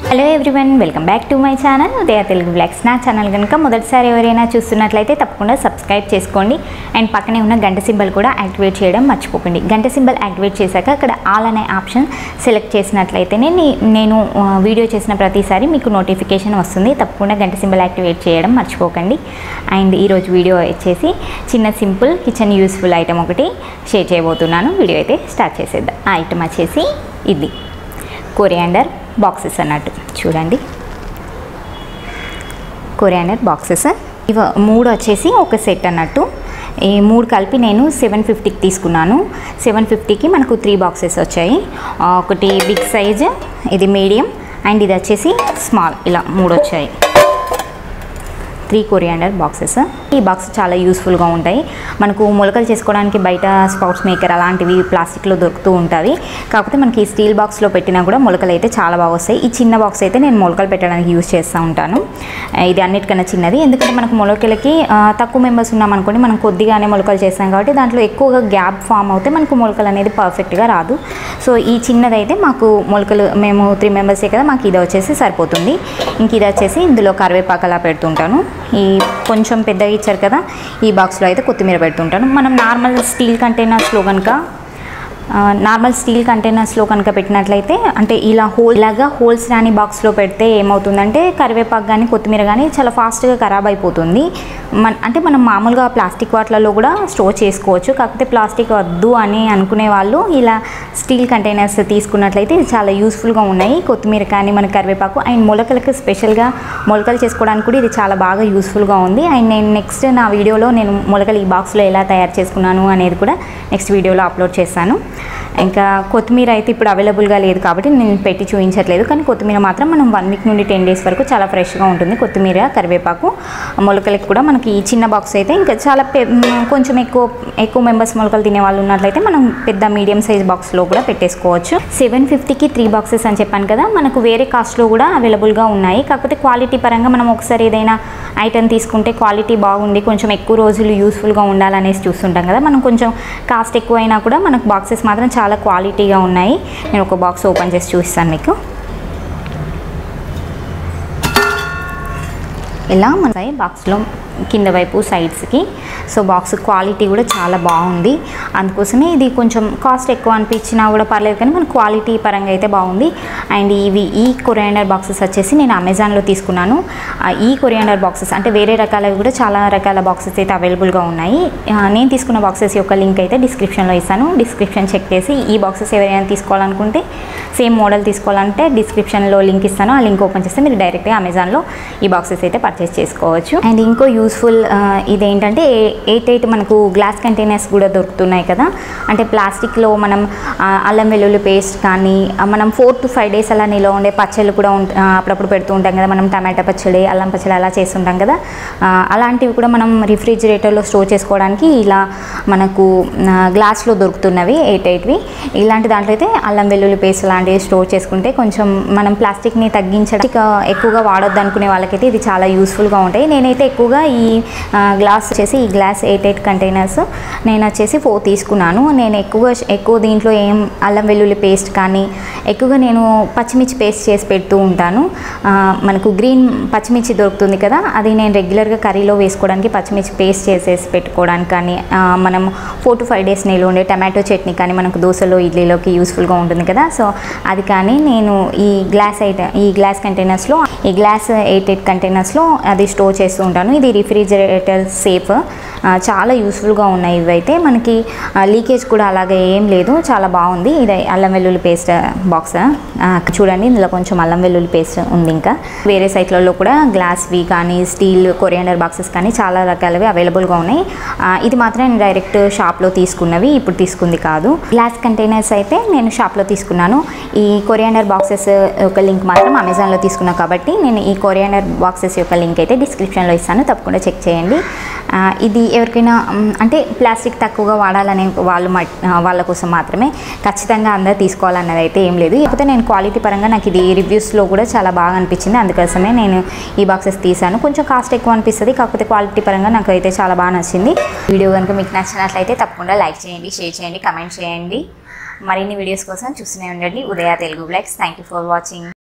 hello everyone welcome back to my channel Udaya Telugu blogs నా channel కనుక మొదటిసారి ఎవరైనా చూస్తున్నట్లయితే తప్పకుండా సబ్స్క్రైబ్ చేసుకోండి అండ్ పక్కనే ఉన్న గంట సింబల్ కూడా యాక్టివేట్ చేయడం మర్చిపోకండి గంట సింబల్ యాక్టివేట్ చేశాక అక్కడ ఆల్ అనే ఆప్షన్ సెలెక్ట్ చేసినట్లయితేనే నే- నేను ఆ, వీడియో చేసిన ప్రతిసారి మీకు నోటిఫికేషన్ వస్తుంది తప్పకుండా గంట సింబల్ యాక్టివేట్ చేయడం మర్చిపోకండి అండ్ ఈరోజు వీడియో వచ్చేసి చిన్న సింపుల్ కిచెన్ యూస్ఫుల్ ఐటమ్ ఒకటి షేర్ చేయబోతున్నాను వీడియో అయితే స్టార్ట్ చేసేద్దాం ఆ ఐటమ్ వచ్చేసి ఇది కొరియాండర్ బాక్సెస్ అన్నట్టు చూడండి కొరియాండర్ బాక్సెస్ ఇవ మూడు వచ్చేసి ఒక సెట్ అన్నట్టు ఈ మూడు కలిపి నేను సెవెన్ ఫిఫ్టీకి తీసుకున్నాను సెవెన్ ఫిఫ్టీకి మనకు త్రీ బాక్సెస్ వచ్చాయి ఆ, ఒకటి బిగ్ సైజ్ ఇది మీడియం అండ్ ఇది వచ్చేసి స్మాల్ ఇలా మూడు వచ్చాయి త్రీ కొరియాండర్ బాక్సెస్ ఈ బాక్స్ చాలా యూస్ఫుల్గా ఉంటాయి మనకు మొలకలు చేసుకోవడానికి బయట స్పౌట్స్ మేకర్ అలాంటివి ప్లాస్టిక్లో దొరుకుతూ ఉంటుంది కాకపోతే మనకి ఈ స్టీల్ బాక్స్లో పెట్టినా కూడా మొలకలు అయితే చాలా బాగా వస్తాయి ఈ చిన్న బాక్స్ అయితే నేను మొలకలు పెట్టడానికి యూస్ చేస్తూ ఉంటాను ఆ, ఇది అన్నిటికన్నా చిన్నది ఎందుకంటే మనకు మొలకలకి ఆ, తక్కువ మెంబర్స్ ఉన్నామనుకోండి మనం కొద్దిగానే మొలకలు చేస్తాం కాబట్టి దాంట్లో ఎక్కువగా గ్యాప్ ఫామ్ అవుతే మనకు మొలకలు అనేది పర్ఫెక్ట్గా రాదు సో ఈ చిన్నదైతే మాకు మొలకలు మేము త్రీ మెంబర్సే కదా మాకు ఇది వచ్చేసి సరిపోతుంది ఇంక ఇది వచ్చేసి ఇందులో కరివేపాకు అలా పెడుతుంటాను ఈ కొంచెం పెద్దగా ఇచ్చారు కదా ఈ బాక్స్లో అయితే కొత్తిమీర పెడుతుంటాను మనం నార్మల్ స్టీల్ కంటైనర్స్లో కనుక ఆ, నార్మల్ స్టీల్ కంటైనర్స్లో కనుక పెట్టినట్లయితే అంటే ఇలా హోల్ లాగా హోల్స్ రాని బాక్స్లో పెడితే ఏమవుతుందంటే కరివేపాకు కానీ కొత్తిమీర కానీ చాలా ఫాస్ట్గా ఖరాబ్ అయిపోతుంది మన అంటే మనం మామూలుగా ప్లాస్టిక్ వాటిలలో కూడా స్టోర్ చేసుకోవచ్చు కాకపోతే ప్లాస్టిక్ వద్దు అని అనుకునే వాళ్ళు ఇలా స్టీల్ కంటైనర్స్ తీసుకున్నట్లయితే ఇది చాలా యూస్ఫుల్గా ఉన్నాయి కొత్తిమీర కానీ మన కరివేపాకు అండ్ మొలకలకు స్పెషల్గా మొలకలు చేసుకోవడానికి కూడా ఇది చాలా బాగా యూస్ఫుల్గా ఉంది అండ్ నేను నెక్స్ట్ నా వీడియోలో నేను మొలకలు ఈ బాక్స్లో ఎలా తయారు చేసుకున్నాను అనేది కూడా నెక్స్ట్ వీడియోలో అప్లోడ్ చేస్తాను ఇంకా కొత్తిమీర అయితే ఇప్పుడు అవైలబుల్గా లేదు కాబట్టి నేను పెట్టి చూపించట్లేదు కానీ కొత్తిమీర మాత్రం మనం వన్ వీక్ నుండి టెన్ డేస్ వరకు చాలా ఫ్రెష్గా ఉంటుంది కొత్తిమీర కరివేపాకు మొలకలకి కూడా మనకి ఈ చిన్న బాక్స్ అయితే ఇంకా చాలా పె- మ్, కొంచెం ఎక్కువ ఎక్కువ మెంబర్స్ మొలకలు తినే వాళ్ళు ఉన్నట్లయితే మనం పెద్ద మీడియం సైజ్ బాక్స్లో కూడా పెట్టేసుకోవచ్చు సెవెన్ ఫిఫ్టీకి త్రీ బాక్సెస్ అని చెప్పాను కదా మనకు వేరే కాస్ట్లో కూడా అవైలబుల్గా ఉన్నాయి కాకపోతే క్వాలిటీ పరంగా మనం ఒకసారి ఏదైనా ఐటెం తీసుకుంటే క్వాలిటీ బాగుండి కొంచెం ఎక్కువ రోజులు యూస్ఫుల్గా ఉండాలనేసి చూస్తుంటాం కదా మనం కొంచెం కాస్ట్ ఎక్కువ అయినా కూడా మనకు బాక్సెస్ మాత్రం చాలా క్వాలిటీగా ఉన్నాయి నేను ఒక బాక్స్ ఓపెన్ చేసి చూపిస్తాను మీకు ఇలా మన బాక్స్లో కింద వైపు సైడ్స్కి సో బాక్స్ క్వాలిటీ కూడా చాలా బాగుంది అందుకోసమే ఇది కొంచెం కాస్ట్ ఎక్కువ అనిపించినా కూడా పర్లేదు కానీ మన క్వాలిటీ పరంగా అయితే బాగుంది అండ్ ఇవి ఈ కొరియాండర్ బాక్సెస్ వచ్చేసి నేను అమెజాన్లో తీసుకున్నాను ఆ, ఈ కొరియాండర్ బాక్సెస్ అంటే వేరే రకాలవి కూడా చాలా రకాల బాక్సెస్ అయితే అవైలబుల్గా ఉన్నాయి ఆ, నేను తీసుకున్న బాక్సెస్ యొక్క లింక్ అయితే డిస్క్రిప్షన్లో ఇస్తాను డిస్క్రిప్షన్ చెక్ చేసి ఈ బాక్సెస్ ఎవరైనా తీసుకోవాలనుకుంటే సేమ్ మోడల్ తీసుకోవాలంటే డిస్క్రిప్షన్లో లింక్ ఇస్తాను ఆ లింక్ ఓపెన్ చేస్తే మీరు డైరెక్ట్గా అమెజాన్లో ఈ బాక్సెస్ అయితే పర్చేస్ చేసుకోవచ్చు అండ్ ఇంకో యూస్ఫుల్ ఇదేంటంటే ఎయిట్ ఎయిట్ మనకు గ్లాస్ కంటైనర్స్ కూడా దొరుకుతున్నాయి కదా అంటే ప్లాస్టిక్లో మనం ఆ, అల్లం వెల్లుల్లి పేస్ట్ కానీ ఆ, మనం ఫోర్ టు ఫైవ్ డేస్ అలా నిల్వ ఉండే పచ్చళ్ళు కూడా ఉంట- ఆ, అప్పుడప్పుడు పెడుతూ ఉంటాం కదా మనం టమాటా పచ్చడి అల్లం పచ్చడి అలా చేస్తుంటాం కదా ఆ, అలాంటివి కూడా మనం రిఫ్రిజిరేటర్లో స్టోర్ చేసుకోవడానికి ఇలా మనకు ఆ, గ్లాస్లో దొరుకుతున్నవి ఎయిట్ ఎయిట్వి ఇలాంటి దాంట్లో అయితే అల్లం వెల్లుల్లి పేస్ట్ లాంటివి స్టోర్ చేసుకుంటే కొంచెం మనం ప్లాస్టిక్ని తగ్గించడం ఇక ఎక్కువగా వాడొద్దు అనుకునే వాళ్ళకైతే ఇది చాలా యూస్ఫుల్గా ఉంటాయి నేనైతే ఎక్కువగా ఈ ఆ, గ్లాస్ వచ్చేసి ఈ గ్లాస్ ఎయిట్ ఎయిట్ కంటైనర్స్ నేను వచ్చేసి ఫోర్ తీసుకున్నాను నేను ఎక్కువగా ఎక్కువ దీంట్లో ఏం అల్లం వెల్లుల్లి పేస్ట్ కానీ ఎక్కువగా నేను పచ్చిమిర్చి పేస్ట్ చేసి పెడుతూ ఉంటాను ఆ, మనకు గ్రీన్ పచ్చిమిర్చి దొరుకుతుంది కదా అది నేను రెగ్యులర్గా కర్రీలో వేసుకోవడానికి పచ్చిమిర్చి పేస్ట్ చేసేసి పెట్టుకోవడానికి కానీ ఆ, మనం ఫోర్ టు ఫైవ్ డేస్ నిల్వ ఉండే టమాటో చట్నీ కానీ మనకు దోశలో ఇడ్లీలోకి యూస్ఫుల్గా ఉంటుంది కదా సో అది కానీ నేను ఈ గ్లాస్ ఐటమ్ ఈ గ్లాస్ కంటైనర్స్లో ఈ గ్లాస్ ఎయిట్ ఎయిట్ కంటైనర్స్లో అది స్టోర్ చేస్తూ ఉంటాను ఇది రిఫ్రిజిరేటర్ సేఫ్ ఆ, చాలా యూస్ఫుల్గా ఉన్నాయి ఇవైతే మనకి లీకేజ్ కూడా అలాగే ఏం లేదు చాలా బాగుంది ఇది అల్లం వెల్లుల్లి పేస్ట్ బాక్స్ చూడండి ఇందులో కొంచెం అల్లం వెల్లుల్లి పేస్ట్ ఉంది ఇంకా వేరే సైట్లలో కూడా గ్లాస్వి కానీ స్టీల్ కొరియాండర్ బాక్సెస్ కానీ చాలా రకాలవి అవైలబుల్గా ఉన్నాయి ఆ, ఇది మాత్రం నేను డైరెక్ట్ షాప్లో తీసుకున్నవి ఇప్పుడు తీసుకుంది కాదు గ్లాస్ కంటైనర్స్ అయితే నేను షాప్లో తీసుకున్నాను ఈ కొరియాండర్ బాక్సెస్ యొక్క లింక్ మాత్రం అమెజాన్లో తీసుకున్నా కాబట్టి నేను ఈ కొరియాండర్ బాక్సెస్ యొక్క లింక్ అయితే డిస్క్రిప్షన్లో ఇస్తాను తప్పకుండా చెక్ చేయండి ఆ, ఇది ఎవరికైనా మ్, అంటే ప్లాస్టిక్ తక్కువగా వాడాలనే వాళ్ళు మట్- ఆ, వాళ్ళ కోసం మాత్రమే ఖచ్చితంగా అందరు తీసుకోవాలన్నది అయితే ఏం లేదు కాకపోతే నేను క్వాలిటీ పరంగా నాకు ఇది రివ్యూస్లో కూడా చాలా బాగా అనిపించింది అందుకోసమే నేను ఈ బాక్సెస్ తీసాను కొంచెం కాస్ట్ ఎక్కువ అనిపిస్తుంది కాకపోతే క్వాలిటీ పరంగా నాకు అయితే చాలా బాగా నచ్చింది వీడియో కనుక మీకు నచ్చినట్లయితే తప్పకుండా లైక్ చేయండి షేర్ చేయండి కమెంట్ చేయండి మరిన్ని వీడియోస్ కోసం చూస్తూనే ఉండండి Udaya Telugu blogs thank you for watching